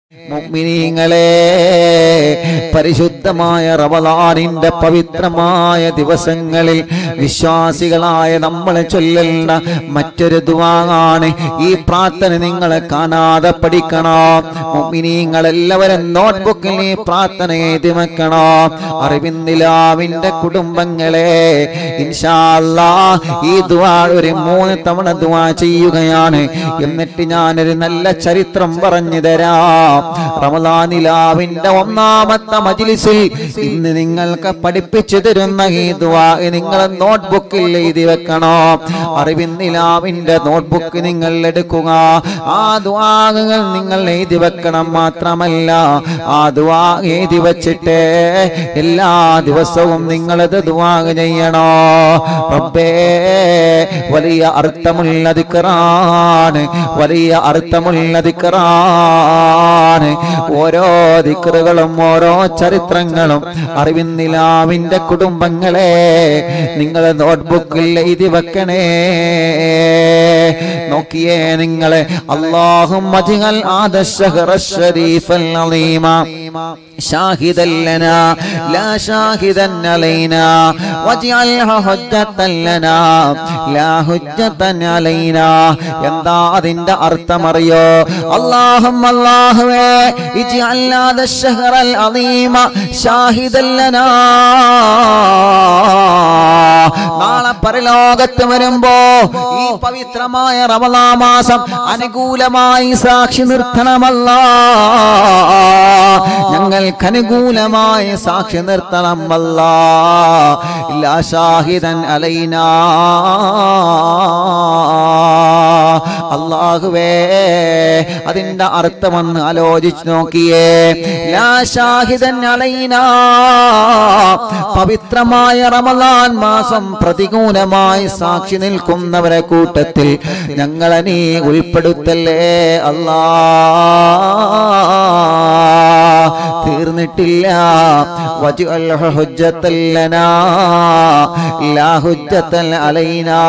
മുഅ്മിനീങ്ങളെ പരിശുദ്ധമായ റമദാനിന്റെ പവിത്രമായ ദിവസങ്ങളിൽ വിശ്വാസികളായ നമ്മൾ ചൊല്ലേണ്ട മറ്റൊരു ദുവാണ് ഈ പ്രാർത്ഥന നിങ്ങൾ കാണാതെ പഠിക്കണോ മുഅ്മിനീങ്ങൾ എല്ലാവരും നോട്ട്ബുക്കിൽ ഈ പ്രാർത്ഥന എഴുതി വെക്കണോ അറിവിന്ദിലാവിന്റെ കുടുംബങ്ങളെ ഇൻഷാ അല്ലാ ഈ ദുവാ ഒരു മൂന്ന് തവണ ദുവാ ചെയ്യുകയാണ് എന്നിട്ട് ഞാനൊരു നല്ല ചരിത്രം പറഞ്ഞു തരാം റമദാനിലാവിന്റെ ഒന്നാമത്തെ മജിലിസിൽ ഇന്ന് നിങ്ങൾക്ക് പഠിപ്പിച്ചു തരുന്ന ഈ ദുവാ നിങ്ങൾ നോട്ട്ബുക്കിൽ എഴുതി വെക്കണോ അറിവിന്ദിലാവിന്റെ നോട്ട്ബുക്ക് നിങ്ങൾ എടുക്കുക ആ ദുവാകൾ നിങ്ങൾ എഴുതി വെക്കണം മാത്രമല്ല ആ ദുവാ എഴുതി വെച്ചിട്ട് എല്ലാ ദിവസവും നിങ്ങളത് ദുവാ ചെയ്യണോ റബ്ബേ വലിയ അർത്ഥമുള്ള ദിക്റാണ് വലിയ അർത്ഥമുള്ള ദിക്റാണ് ഓരോ ദിക്റുകളും ഓരോ ചരിത്രങ്ങളും അറിവിന്നിലാവിന്റെ കുടുംബങ്ങളെ നിങ്ങൾ നോട്ട്ബുക്കിൽ എഴുതി വെക്കണേ നോക്കിയേ നിങ്ങളെ അള്ളാഹും മജിഹൽ ആദശഹറ ശരീഫൽ അലീമ شاهدا لنا لا شاهدا علينا واجعلها حجة لنا لا حجة علينا എന്താ അതിന്റെ അർത്ഥം അറിയോ അല്ലാഹും അല്ലാഹുവേ ഇജ്അൽ هذا الشهر العظيم شاهدا لنا നാളെ പരലോകത്ത് വരുമ്പോ ഈ പവിത്രമായ റമദാ മാസം അനുകൂലമായി സാക്ഷി നിർത്തണമല്ല ഞങ്ങൾക്ക് അനുകൂലമായി സാക്ഷി നിർത്തണം അല്ല ഇല്ലാ ഷാഹിദൻ അലൈനാ അള്ളാഹുവേ അതിന്റെ അർത്ഥമൊന്ന് ആലോചിച്ച് നോക്കിയേ ലാ ഷാഹിദൻ അലൈനാ പവിത്രമായ റമദാൻ മാസം പ്രതികൂലമായി സാക്ഷി നിൽക്കുന്നവരെ കൂട്ടത്തിൽ ഞങ്ങളെ നീ ഉൾപ്പെടുത്തല്ലേ അല്ലാ തീർന്നിട്ടില്ല വജ്അൽ ഹുജ്ജത്തൽ ലനാ ലാ ഹുജ്ജത്തൽ അലൈനാ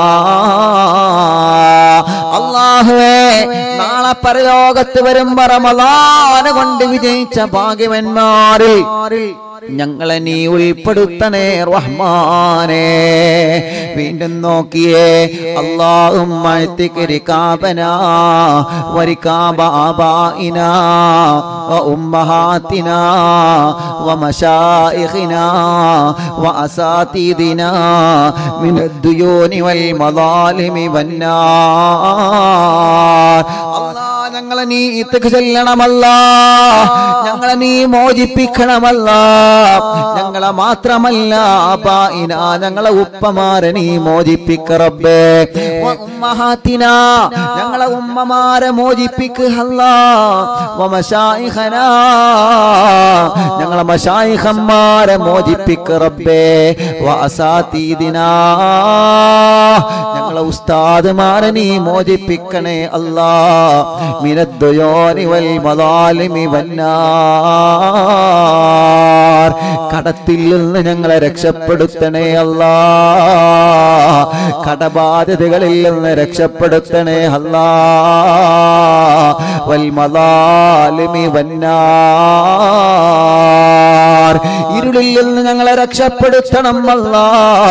അള്ളാഹുവേ നാളെ പരലോകത്ത് വരുമ്പോ റമദാന കൊണ്ട് വിജയിച്ച ഭാഗ്യവന്മാരിൽ ഞങ്ങളെ നീ ഉൾപ്പെടുത്തണേ റഹ്മാനേ വീണ്ടും നോക്കിയേ അള്ളാഹും കാബന വരിക്കാബ ആബായിന وأمهاتنا ومشائخنا وأساتذنا من الديون والمظالم والنار الله ഞങ്ങളെ നീ ഇത്തക്ക് ചെല്ലണമല്ല ഞങ്ങളെ നീ മോചിപ്പിക്കണമല്ല ഞങ്ങളെ മാത്രമല്ല അപായിന ഞങ്ങളെ ഉപ്പമാരെ നീ മോചിപ്പിക്കറബേ ഉമ്മഹാത്തിന ഞങ്ങളെ ഉമ്മമാരെ മോചിപ്പിക്കല്ല വമശായിഖന ഞങ്ങളെ മശായിഖന്മാരെ മോചിപ്പിക്കറബേ വഅസാതീദിന ഞങ്ങളെ ഉസ്താദുമാരെ നീ മോചിപ്പിക്കണേ അല്ലാ മിനദ്ദുയോനി വൽ മദാലിമി വന്നാർ കടത്തിൽ നിന്ന് ഞങ്ങളെ രക്ഷപ്പെടുത്തണേ അല്ലാ കടബാധ്യതകളിൽ നിന്ന് രക്ഷപ്പെടുത്തണേ അല്ലാ വൽ മദാലിമി വന്നാർ ഇരുളിൽ നിന്ന് ഞങ്ങളെ രക്ഷപ്പെടുത്തണം അല്ലാ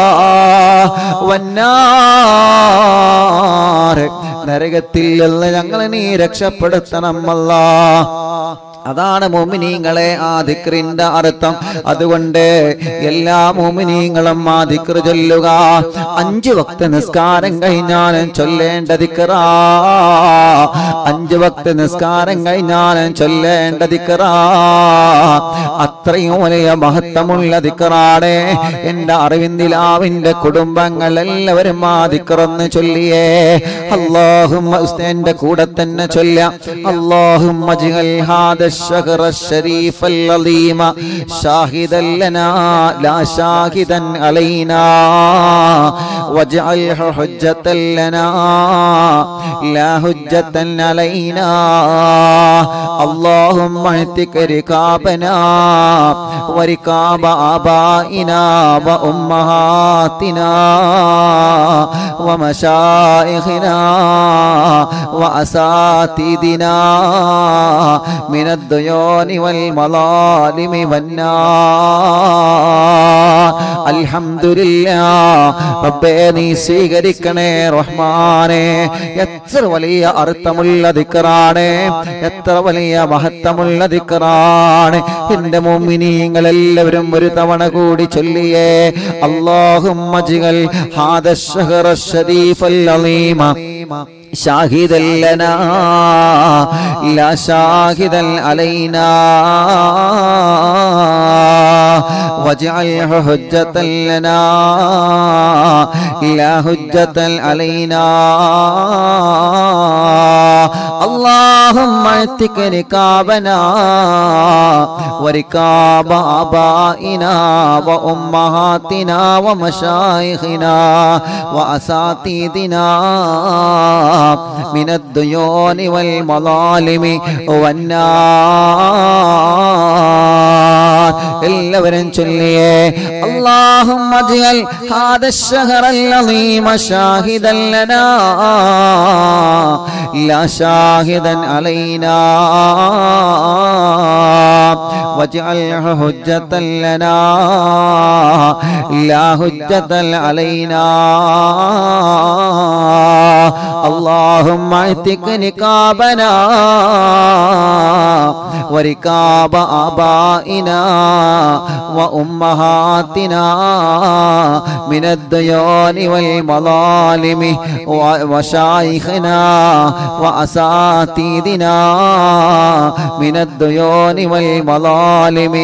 വന്നാർ നരകത്തിൽ നിന്ന് ഞങ്ങളെ നീ രക്ഷപ്പെടുത്തണം അല്ലാ അതാണ് മോമിനീങ്ങളെ ആ ദിക്റിന്റെ അർത്ഥം അതുകൊണ്ട് എല്ലാ മോമിനീങ്ങളും ആ ദിക്റ് ചൊല്ലുക അഞ്ചു വക്ത നിസ്കാരം കഴിഞ്ഞാലും ചൊല്ലേണ്ട ദിക്റാ അഞ്ചു വക്ത നിസ്കാരം കഴിഞ്ഞാലും ചൊല്ലേണ്ട ദിക്റാ അത്രയും വലിയ മഹത്വമുള്ള ദിക്റാണ് എന്റെ അറിവിന്ദിലാവിന്റെ കുടുംബങ്ങൾ എല്ലാവരും ആ ദിക്റൊന്ന് ചൊല്ലിയേ അള്ളാഹും എന്റെ കൂടെ തന്നെ ചൊല്ല അള്ളാഹും الشهر الشريف العظيم شاهدا لنا لا شاهدا علينا واجعله حجة لنا لا حجة علينا اللهم اعتق ركابنا وركاب آبائنا وأمهاتنا ومشائخنا وأساتذنا من الديون والمظالم والنار الحمد لله റബ്ബേ നീ സ്വീകരിക്കണേ റഹ്മാനെ എത്ര വലിയ അർത്ഥമുള്ള ദിക്കറാണ് എത്ര വലിയ മഹത്വമുള്ള ദിക്കറാണ് എന്റെ മോമിനിങ്ങൾ എല്ലാവരും ഒരു തവണ കൂടി ചൊല്ലിയേ അള്ളാഹും മജികൾ شاهدا لنا لا شاهدا علينا واجعله حجة لنا لا حجة علينا اللهم اعتق ركابنا وركاب آبائنا وأمهاتنا ومشايخنا وأساتذنا من الديون والمظالم والنار എല്ലാവരും ചൊല്ലിയേ اللهم اجعل هذا الشهر العظيم شاهدا لنا لا شاهدا علينا واجعله حجة لنا لا حجة علينا اللهم اعتق نكابنا وركاب آبائنا وأمهاتنا من الديون والمظالم ومشايخنا وأساتذنا من الديون والمظالم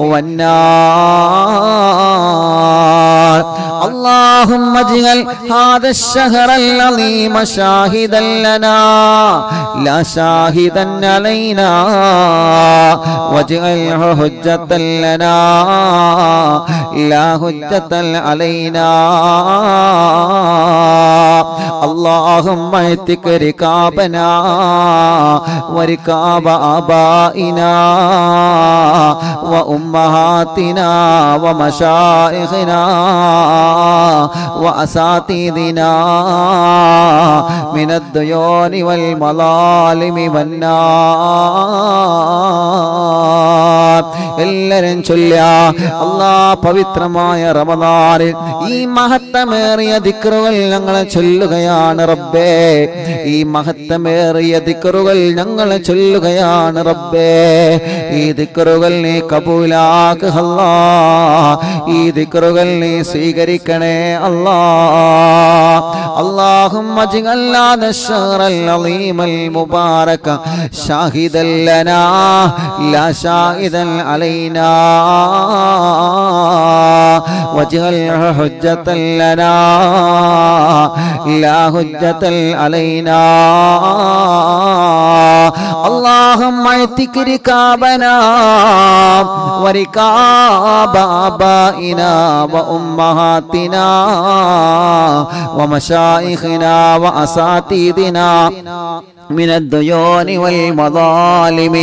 والنار اللهم اجعل هذا الشهر العظيم شاهدا لنا لا شاهدا علينا واجعله حجة لنا لا حجة علينا اللهم اعتق ركابنا وركاب آبائنا وأمهاتنا ومشائخنا وأساتذنا من الديون والمظالم والنار എല്ലാരും ചൊല്ല അല്ലാ പവിത്രമായ റമദാനിൽ ഈ മഹത്തമേറിയ ദിക്റുകൾ ഞങ്ങൾ ചൊല്ലുകയാണ് റബ്ബേ ഈ മഹത്തമേറിയ ദിക്റുകൾ ഞങ്ങൾ ചൊല്ലുകയാണ് റബ്ബേ ഈ ദിക്റുകൾ നീ കബൂലാക്ക് അല്ലാ ഈ ദിക്റുകൾ നീ സ്വീകരിക്കണേ അല്ലാ اللهم اجعل هذا الشهر العظيم المبارك شاهدا لنا لا شاهدا علينا واجعله حجة لنا لا حجة علينا اللهم اعتق ركابنا وركاب آبائنا وأمهاتنا ومشايخنا وأساتذنا من الديون والمظالم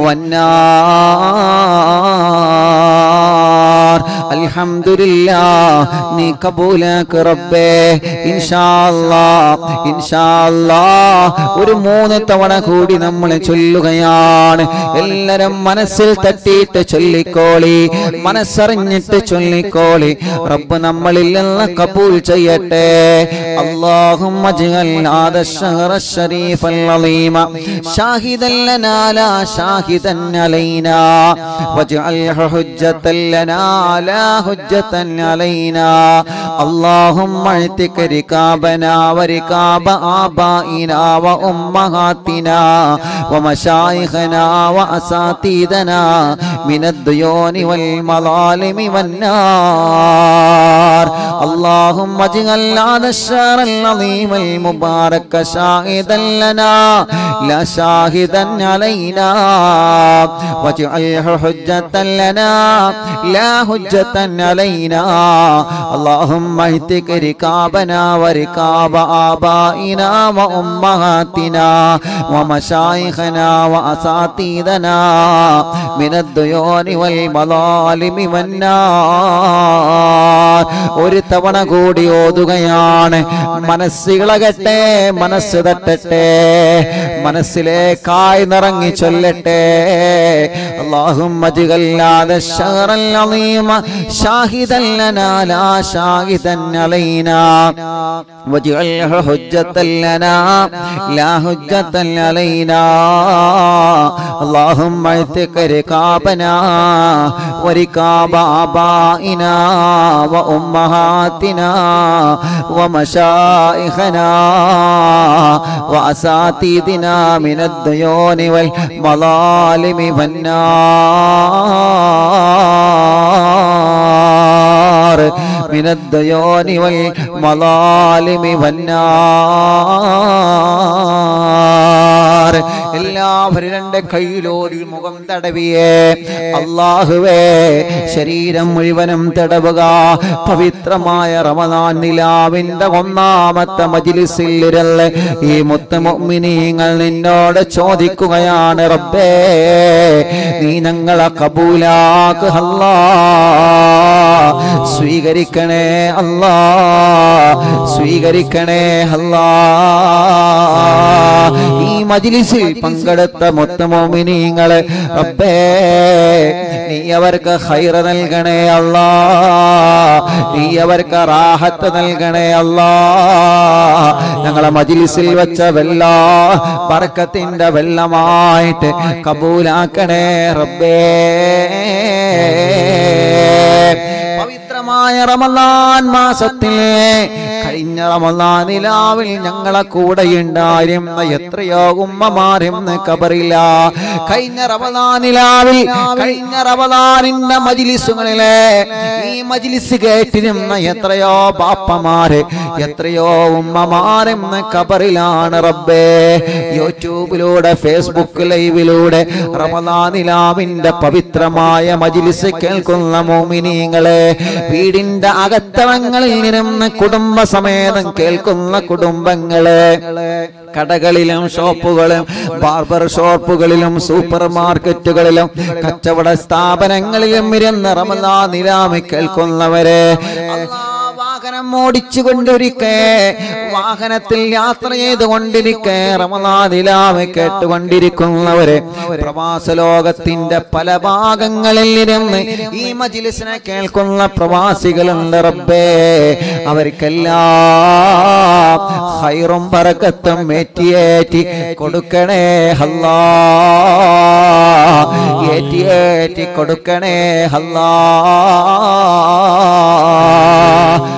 والنار الحمد لله നീ കബൂലാക്ക് റബ്ബേ ഇൻഷാല്ലാ ഇൻഷാല്ലാ ഒരു മൂന്ന് തവണ കൂടി നമ്മൾ ചൊല്ലുകയാണ് എല്ലാരും മനസ്സിൽ തട്ടിയിട്ട് ചൊല്ലിക്കോളി മനസ്സറിഞ്ഞിട്ട് ചൊല്ലിക്കോളി റബ്ബ് നമ്മളിൽ നിന്ന് കബൂൽ ചെയ്യട്ടെ اللهم اجعل هذا الشهر الشريف العظيم شاهدا لنا لا شاهدا علينا واجعله حجة لنا لا لا حجة علينا اللهم اعتق ركابنا وركاب آبائنا وأمهاتنا ومشايخنا وأساتذنا من الديون والمظالم والنار اللهم اجعل هذا الشهر العظيم المبارك شاهدا لنا لا شاهدا علينا واجعله حجة لنا لا حجة علينا اللهم اهتك ركابنا وركاب آبائنا وأمهاتنا ومشايخنا وأساتذنا من الديون والمظالم والنار ഒരു തവണ കൂടി ഓതുകയാണ് മനസ്സിളകട്ടെ മനസ്സ് തട്ടട്ടെ മനസ്സിലേക്കായി നിറങ്ങി ചൊല്ലട്ടെ اللهم اجعل هذا الشهر العظيم شاهدا لنا لا شاهدا علينا واجعله حجة لنا لا حجة علينا اللهم اعتق ركابنا وركاب آبائنا وأمهاتنا ومشائخنا وأساتذنا من الديون والمظالم والنار من الديون والمظالم والنار എല്ലാവരും രണ്ട് കയ്യിലോടി മുഖം തടവിയേ അള്ളാഹുവേ ശരീരം മുഴുവനും തടവുക പവിത്രമായ റമദാൻ നിലാവിന്റെ ഒന്നാമത്തെ മജിലിസിൽ ഇരുന്ന് ഈ മുത്തമുമിനീങ്ങൾ നിന്നോട് ചോദിക്കുകയാണ് റബ്ബേ നീ ഞങ്ങളെ കബൂലാക്ക് അല്ലാ സ്വീകരിക്കണേ അല്ലാ സ്വീകരിക്കണേ അല്ലാ ഈ മജിലിസിൽ പങ്കെടുത്ത മൊത്തമോമിനിങ്ങള് റബ്ബേ നീ അവർക്ക് ഹൈറ നൽകണേ അല്ലാ നീ അവർക്ക് റാഹത്ത് നൽകണേ അല്ലാ ഞങ്ങളെ മജിലിസിൽ വെച്ച വെള്ള പറക്കത്തിന്റെ വെള്ളമായിട്ട് കബൂലാക്കണേ റബ്ബേ പവിത്രമായ റമലാൻ മാസത്തിലെ കഴിഞ്ഞ റമലാൻ നിലാവിൽ ഞങ്ങളെ കൂടെ ഉണ്ടായിരുന്ന എത്രയോ ഉമ്മമാരെന്ന് കബറില്ല കഴിഞ്ഞ റമലാൻ നിലാവിൽ കഴിഞ്ഞ റമലാനിന്റെ മജിലിസുകളിലെ ഈ മജിലിസ് കേട്ടിരുന്ന എത്രയോ ബാപ്പമാര് എത്രയോ ഉമ്മമാരെന്ന് കബറിലാണ് റബ്ബേ യൂട്യൂബിലൂടെ ഫേസ്ബുക്ക് ലൈവിലൂടെ റമലാൻ നിലാവിന്റെ പവിത്രമായ മജിലിസ് കേൾക്കുന്ന മോമിനിങ്ങളെ വീടിന്റെ അകത്തളങ്ങളിൽ നിന്ന് കുടുംബസമേതം കേൾക്കുന്ന കുടുംബങ്ങളെ കടകളിലും ഷോപ്പുകളും ബാർബർ ഷോപ്പുകളിലും സൂപ്പർ മാർക്കറ്റുകളിലും കച്ചവട സ്ഥാപനങ്ങളിലും ഇരുന്ന് റമലാ നിലാമി കേൾക്കുന്നവരെ അല്ലാ വാഹനം ഓടിച്ചു കൊണ്ടിരിക്കെ വാഹനത്തിൽ യാത്ര ചെയ്തുകൊണ്ടിരിക്കെ റമലാദിലാമെ കേട്ടുകൊണ്ടിരിക്കുന്നവരെ പ്രവാസ ലോകത്തിന്റെ പല ഭാഗങ്ങളിൽ ഇരുന്ന് ഈ മജിലിസിനെ കേൾക്കുന്ന പ്രവാസികളുണ്ട് റബ്ബേ അവർക്കെല്ലാം ഹൈറും പറക്കത്തും ഏറ്റിയേറ്റി കൊടുക്കണേ ഹല്ലാ ഏറ്റിയേറ്റി കൊടുക്കണേ ഹല്ലാ